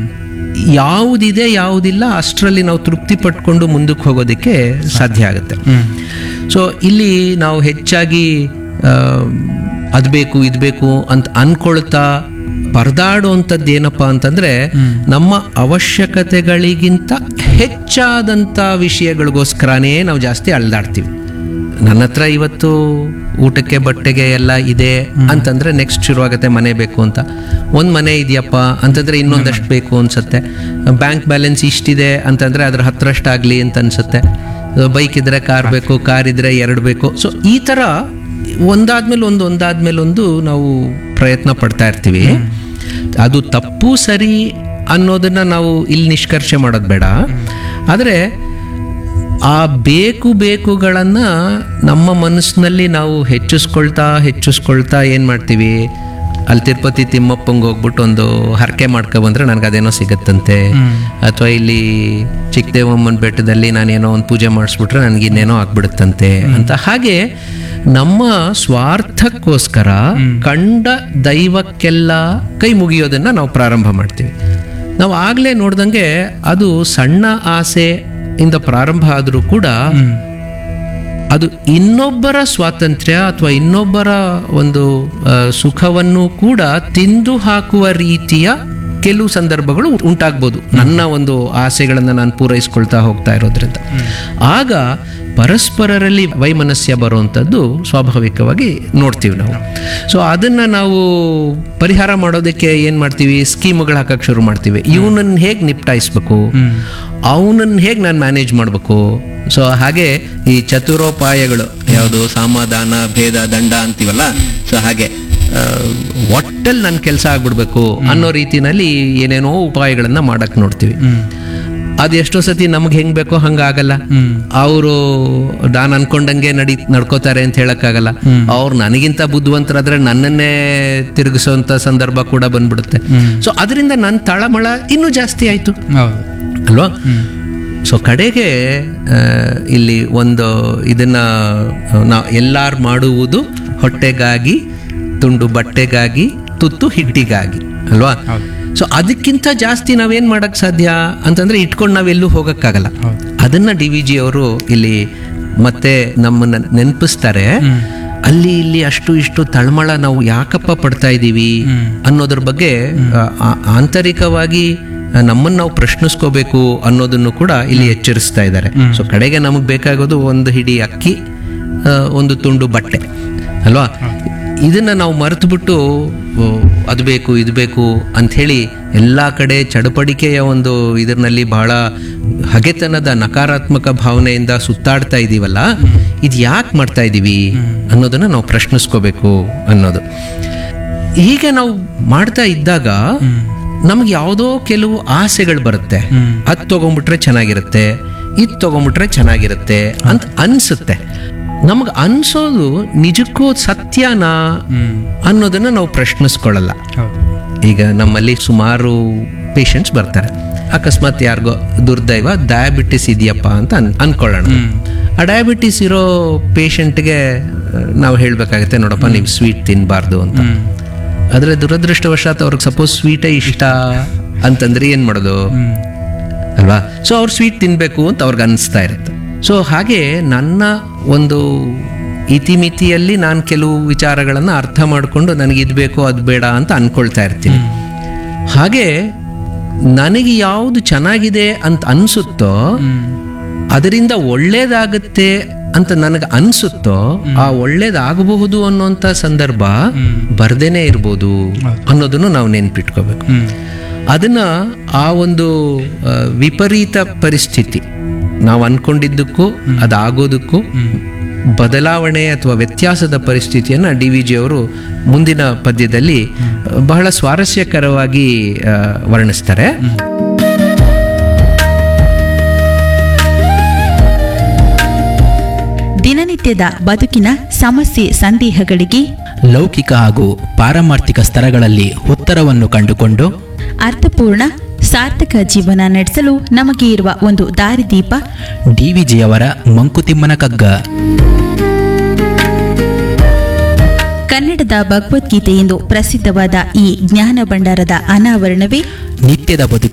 ಯಾವುದಿದೆ ಯಾವುದಿಲ್ಲ ಅಷ್ಟರಲ್ಲಿ ನಾವು ತೃಪ್ತಿ ಪಟ್ಕೊಂಡು ಮುಂದಕ್ಕೆ ಹೋಗೋದಕ್ಕೆ ಸಾಧ್ಯ ಆಗುತ್ತೆ ಸೊ ಇಲ್ಲಿ ನಾವು ಹೆಚ್ಚಾಗಿ ಅದು ಬೇಕು ಇದು ಬೇಕು ಅಂತ ಅನ್ಕೊಳ್ತಾ ಪರದಾಡುವಂಥದ್ದು ಏನಪ್ಪ ಅಂತಂದ್ರೆ ನಮ್ಮ ಅವಶ್ಯಕತೆಗಳಿಗಿಂತ ಹೆಚ್ಚಾದಂಥ ವಿಷಯಗಳಿಗೋಸ್ಕರನೇ ನಾವು ಜಾಸ್ತಿ ಅಳ್ದಾಡ್ತೀವಿ ನನ್ನ ಹತ್ರ ಇವತ್ತು ಊಟಕ್ಕೆ ಬಟ್ಟೆಗೆ ಎಲ್ಲ ಇದೆ ಅಂತಂದ್ರೆ ನೆಕ್ಸ್ಟ್ ಶುರುವಾಗುತ್ತೆ ಮನೆ ಬೇಕು ಅಂತ ಒಂದು ಮನೆ ಇದೆಯಪ್ಪ ಅಂತಂದ್ರೆ ಇನ್ನೊಂದಷ್ಟು ಬೇಕು ಅನ್ಸುತ್ತೆ ಬ್ಯಾಂಕ್ ಬ್ಯಾಲೆನ್ಸ್ ಇಷ್ಟಿದೆ ಅಂತಂದ್ರೆ ಅದ್ರ ಹತ್ರಷ್ಟಾಗ್ಲಿ ಅಂತ ಅನ್ಸುತ್ತೆ ಬೈಕ್ ಇದ್ರೆ ಕಾರ್ ಬೇಕು ಕಾರ್ ಇದ್ರೆ ಎರಡು ಬೇಕು ಸೊ ಈ ಥರ ಒಂದಾದ್ಮೇಲೆ ಒಂದು ಒಂದಾದ್ಮೇಲೆ ಒಂದು ನಾವು ಪ್ರಯತ್ನ ಪಡ್ತಾ ಇರ್ತೀವಿ ಅದು ತಪ್ಪು ಸರಿ ಅನ್ನೋದನ್ನ ನಾವು ಇಲ್ಲಿ ನಿಷ್ಕರ್ಷೆ ಮಾಡೋದು ಬೇಡ ಆದರೆ ಆ ಬೇಕು ಬೇಕುಗಳನ್ನು ನಮ್ಮ ಮನಸ್ಸಿನಲ್ಲಿ ನಾವು ಹೆಚ್ಚಿಸ್ಕೊಳ್ತಾ ಹೆಚ್ಚಿಸ್ಕೊಳ್ತಾ ಏನು ಮಾಡ್ತೀವಿ ಅಲ್ಲಿ ತಿರುಪತಿ ತಿಮ್ಮಪ್ಪಂಗೆ ಹೋಗ್ಬಿಟ್ಟು ಒಂದು ಹರಕೆ ಮಾಡ್ಕೊ ಬಂದ್ರೆ ನನಗೆ ಅದೇನೋ ಸಿಗತ್ತಂತೆ ಅಥವಾ ಇಲ್ಲಿ ಚಿಕ್ಕದೇವಮ್ಮನ ಬೆಟ್ಟದಲ್ಲಿ ನಾನೇನೋ ಒಂದು ಪೂಜೆ ಮಾಡಿಸ್ಬಿಟ್ರೆ ನನಗೆ ಇನ್ನೇನೋ ಆಗ್ಬಿಡುತ್ತಂತೆ ಅಂತ ಹಾಗೆ ನಮ್ಮ ಸ್ವಾರ್ಥಕ್ಕೋಸ್ಕರ ಕಂಡ ದೈವಕ್ಕೆಲ್ಲ ಕೈ ಮುಗಿಯೋದನ್ನ ನಾವು ಪ್ರಾರಂಭ ಮಾಡ್ತೀವಿ ನಾವು ಆಗ್ಲೇ ನೋಡ್ದಂಗೆ ಅದು ಸಣ್ಣ ಆಸೆ ಇಂದ ಪ್ರಾರಂಭ ಆದರೂ ಕೂಡ ಅದು ಇನ್ನೊಬ್ಬರ ಸ್ವಾತಂತ್ರ್ಯ ಅಥವಾ ಇನ್ನೊಬ್ಬರ ಒಂದು ಆ, ಸುಖವನ್ನು ಕೂಡ ತಿಂದು ಹಾಕುವ ರೀತಿಯ ಕೆಲವು ಸಂದರ್ಭಗಳು ಉಂಟಾಗ್ಬೋದು ನನ್ನ ಒಂದು ಆಸೆಗಳನ್ನು ನಾನು ಪೂರೈಸ್ಕೊಳ್ತಾ ಹೋಗ್ತಾ ಇರೋದ್ರಿಂದ ಆಗ ಪರಸ್ಪರರಲ್ಲಿ ವೈಮನಸ್ಯ ಬರುವಂಥದ್ದು ಸ್ವಾಭಾವಿಕವಾಗಿ ನೋಡ್ತೀವಿ ನಾವು ಸೊ ಅದನ್ನ ನಾವು ಪರಿಹಾರ ಮಾಡೋದಕ್ಕೆ ಏನು ಮಾಡ್ತೀವಿ ಸ್ಕೀಮ್ಗಳು ಹಾಕಕ್ಕೆ ಶುರು ಮಾಡ್ತೀವಿ ಇವನನ್ನು ಹೇಗೆ ನಿಪ್ಟಾಯಿಸ್ಬೇಕು ಅವನನ್ನು ಹೇಗೆ ನಾನು ಮ್ಯಾನೇಜ್ ಮಾಡಬೇಕು ಸೊ ಹಾಗೆ ಈ ಚತುರೋಪಾಯಗಳು ಯಾವುದು ಸಮಾಧಾನ ಭೇದ ದಂಡ ಅಂತೀವಲ್ಲ ಸೊ ಹಾಗೆ ಆ, ಒಟ್ಟಲ್ಲಿ ನನ್ನ ಕೆಲಸ ಆಗ್ಬಿಡ್ಬೇಕು ಅನ್ನೋ ರೀತಿನಲ್ಲಿ ಏನೇನೋ ಉಪಾಯಗಳನ್ನ ಮಾಡಕ್ ನೋಡ್ತೀವಿ ಅದು ಎಷ್ಟೋ ಸತಿ ನಮ್ಗೆ ಹೆಂಗ್ ಬೇಕೋ ಹಂಗಾಗಲ್ಲ ಅವರು ನಾನು ಅನ್ಕೊಂಡಂಗೆ ನಡಿ ನಡ್ಕೋತಾರೆ ಅಂತ ಹೇಳಕ್ಕಾಗಲ್ಲ ಅವ್ರು ನನಗಿಂತ ಬುದ್ಧಿವಂತರಾದ್ರೆ ನನ್ನನ್ನೇ ತಿರುಗಿಸುವಂತ ಸಂದರ್ಭ ಕೂಡ ಬಂದ್ಬಿಡುತ್ತೆ ಸೊ ಅದರಿಂದ ನನ್ನ ತಳಮಳ ಇನ್ನೂ ಜಾಸ್ತಿ ಆಯ್ತು ಹೌದು ಅಲ್ವಾ ಸೊ ಕಡೆಗೆ ಆ, ಇಲ್ಲಿ ಒಂದು ಇದನ್ನ ನಾವು ಎಲ್ಲಾರು ಮಾಡುವುದು ಹೊಟ್ಟೆಗಾಗಿ ತುಂಡು ಬಟ್ಟೆಗಾಗಿ ತುತ್ತು ಹಿಟ್ಟಿಗಾಗಿ ಅಲ್ವಾ ಹೌದು. ಸೊ ಅದಕ್ಕಿಂತ ಜಾಸ್ತಿ ನಾವೇನ್ ಮಾಡಕ್ ಸಾಧ್ಯ ಅಂತಂದ್ರೆ ಇಟ್ಕೊಂಡು ನಾವೆಲ್ಲೂ ಹೋಗಕ್ಕಾಗಲ್ಲ ಹೌದು. ಅದನ್ನ ಡಿ ವಿ ಜಿ ಅವರು ಇಲ್ಲಿ ಮತ್ತೆ ನಮ್ಮನ್ನ ನೆನಪಿಸ್ತಾರೆ ಅಲ್ಲಿ ಇಲ್ಲಿ ಅಷ್ಟು ಇಷ್ಟು ತಳಮಳ ನಾವು ಯಾಕಪ್ಪ ಪಡ್ತಾ ಇದ್ದೀವಿ ಅನ್ನೋದ್ರ ಬಗ್ಗೆ ಆ, ಆ- ಆಂತರಿಕವಾಗಿ ಆ, ನಮ್ಮನ್ನ ನಾವು ಪ್ರಶ್ನಿಸ್ಕೋಬೇಕು ಅನ್ನೋದನ್ನು ಕೂಡ ಇಲ್ಲಿ ಎಚ್ಚರಿಸ್ತಾ ಇದ್ದಾರೆ ಸೊ ಕಡೆಗೆ ನಮಗೆ ಬೇಕಾಗೋದು ಒಂದು ಹಿಡಿ ಅಕ್ಕಿ ಆ, ಒಂದು ತುಂಡು ಬಟ್ಟೆ ಅಲ್ವಾ ಇದನ್ನ ನಾವು ಮರೆತುಬಿಟ್ಟು ಓ, ಅದು ಬೇಕು ಇದು ಬೇಕು ಅಂಥೇಳಿ ಎಲ್ಲ ಕಡೆ ಚಡಪಡಿಕೆಯ ಒಂದು ಇದರಲ್ಲಿ ಬಹಳ ಹಗೆತನದ ನಕಾರಾತ್ಮಕ ಭಾವನೆಯಿಂದ ಸುತ್ತಾಡ್ತಾ ಇದೀವಲ್ಲ ಇದು ಯಾಕೆ ಮಾಡ್ತಾ ಇದ್ದೀವಿ ಅನ್ನೋದನ್ನ ನಾವು ಪ್ರಶ್ನಿಸ್ಕೋಬೇಕು ಅನ್ನೋದು ಹೀಗೆ ನಾವು ಮಾಡ್ತಾ ಇದ್ದಾಗ ನಮ್ಗೆ ಯಾವುದೋ ಕೆಲವು ಆಸೆಗಳು ಬರುತ್ತೆ ಅದು ತಗೊಂಡ್ಬಿಟ್ರೆ ಚೆನ್ನಾಗಿರುತ್ತೆ ಇದು ತಗೊಂಡ್ಬಿಟ್ರೆ ಚೆನ್ನಾಗಿರುತ್ತೆ ಅಂತ ಅನ್ಸುತ್ತೆ ನಮ್ಗೆ ಅನ್ಸೋದು ನಿಜಕ್ಕೂ ಸತ್ಯನಾ ಅನ್ನೋದನ್ನ ನಾವು ಪ್ರಶ್ನಿಸ್ಕೊಳ್ಳಲ್ಲ ಹೌದು ಈಗ ನಮ್ಮಲ್ಲಿ ಸುಮಾರು ಪೇಷಂಟ್ಸ್ ಬರ್ತಾರೆ ಅಕಸ್ಮಾತ್ ಯಾರಿಗೋ ದುರ್ದೈವ ಡಯಾಬಿಟಿಸ್ ಇದೆಯಪ್ಪ ಅಂತ ಅನ್ ಅನ್ಕೊಳ್ಳೋಣ ಆ ಡಯಾಬಿಟಿಸ್ ಇರೋ ಪೇಷಂಟ್ಗೆ ನಾವು ಹೇಳಬೇಕಾಗುತ್ತೆ ನೋಡಪ್ಪ ನೀವು ಸ್ವೀಟ್ ತಿನ್ನಬಾರ್ದು ಅಂತ ಆದರೆ ದುರದೃಷ್ಟವಶಾತ್ ಅವ್ರಿಗೆ ಸಪೋಸ್ ಸ್ವೀಟೇ ಇಷ್ಟ ಅಂತಂದ್ರೆ ಏನು ಮಾಡೋದು ಅಲ್ವಾ ಸೊ ಅವ್ರು ಸ್ವೀಟ್ ತಿನ್ನಬೇಕು ಅಂತ ಅವ್ರಿಗೆ ಅನಿಸ್ತಾ ಇರುತ್ತೆ ಸೊ ಹಾಗೆ ನನ್ನ ಒಂದು ಇತಿಮಿತಿಯಲ್ಲಿ ನಾನು ಕೆಲವು ವಿಚಾರಗಳನ್ನು ಅರ್ಥ ಮಾಡಿಕೊಂಡು ನನಗೆ ಇದು ಬೇಕು ಅದು ಬೇಡ ಅಂತ ಅನ್ಕೊಳ್ತಾ ಇರ್ತೀನಿ ಹಾಗೆ ನನಗೆ ಯಾವುದು ಚೆನ್ನಾಗಿದೆ ಅಂತ ಅನಿಸುತ್ತೋ ಅದರಿಂದ ಒಳ್ಳೇದಾಗುತ್ತೆ ಅಂತ ನನಗೆ ಅನಿಸುತ್ತೋ ಆ ಒಳ್ಳೇದಾಗಬಹುದು ಅನ್ನೋಂಥ ಸಂದರ್ಭ ಬರ್ದೇನೆ ಇರ್ಬೋದು ಅನ್ನೋದನ್ನು ನಾವು ನೆನ್ಪಿಟ್ಕೋಬೇಕು ಅದನ್ನ ಆ ಒಂದು ಆ, ವಿಪರೀತ ಪರಿಸ್ಥಿತಿ ನಾವು ಅನ್ಕೊಂಡಿದ್ದಕ್ಕೂ ಅದಾಗೋದಕ್ಕೂ ಬದಲಾವಣೆ ಅಥವಾ ವ್ಯತ್ಯಾಸದ ಪರಿಸ್ಥಿತಿಯನ್ನು ಡಿ ವಿ ಜಿ ಅವರು ಮುಂದಿನ ಪದ್ಯದಲ್ಲಿ ಆ, ಬಹಳ ಸ್ವಾರಸ್ಯಕರವಾಗಿ ಆ, ವರ್ಣಿಸ್ತಾರೆ ದಿನನಿತ್ಯದ ಬದುಕಿನ ಸಮಸ್ಯೆ ಸಂದೇಹಗಳಿಗೆ ಲೌಕಿಕ ಹಾಗೂ ಪಾರಮಾರ್ಥಿಕ ಸ್ತರಗಳಲ್ಲಿ ಉತ್ತರವನ್ನು ಕಂಡುಕೊಂಡು ಅರ್ಥಪೂರ್ಣ ಸಾರ್ಥಕ ಜೀವನ ನಡೆಸಲು ನಮಗೆ ಇರುವ ಒಂದು ದಾರಿದೀಪ ಡಿವಿಜಿಯವರ ಮಂಕುತಿಮ್ಮನ ಕಗ್ಗ ಕನ್ನಡದ ಭಗವದ್ಗೀತೆ ಎಂದು ಪ್ರಸಿದ್ಧವಾದ ಈ ಜ್ಞಾನ ಭಂಡಾರದ ಅನಾವರಣವೇ ನಿತ್ಯದ ಬದುಕಿನ